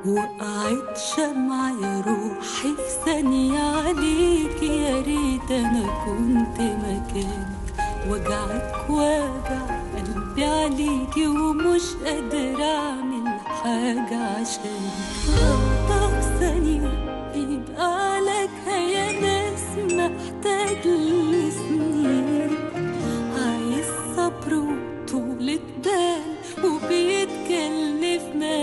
وقعت شمعة يا روحي في ثانية عليك يا ريت أنا كنت مكانك وجعك وجع قلبي عليكي ومش قادرة أعمل حاجة عشانك غلطة في ثانية يبقى لك يا ناس محتاج لسنين عايز صبر وطولة بال وبيتكلف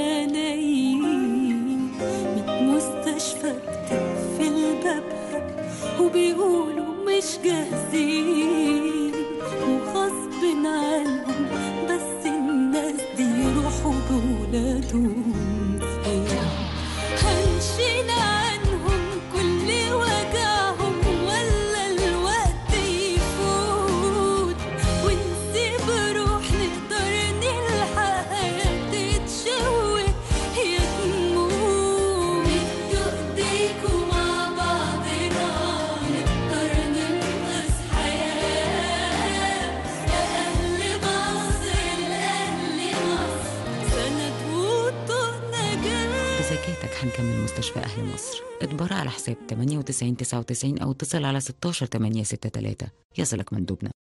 ملايين ميت مستشفى بتقفل بابها وبيقولوا مش جاهزين وغصب عنهم بس الناس دي يروحوا بولادهم فين هنشيل عنهم كل وجعهم ولا الوقت يفوت ونسيب روح نقدر نلحقها تتشوه يا تموت مدوا ايديكوا مع بعضنا نقدر ننقذ حياة يا أهل مصر لأهل مصر سند وطوق نجاة بزكاتك هنكمل مستشفى أهل مصر اتبرع على حساب 98 99 أو اتصل على 16 863 يصلك مندوبنا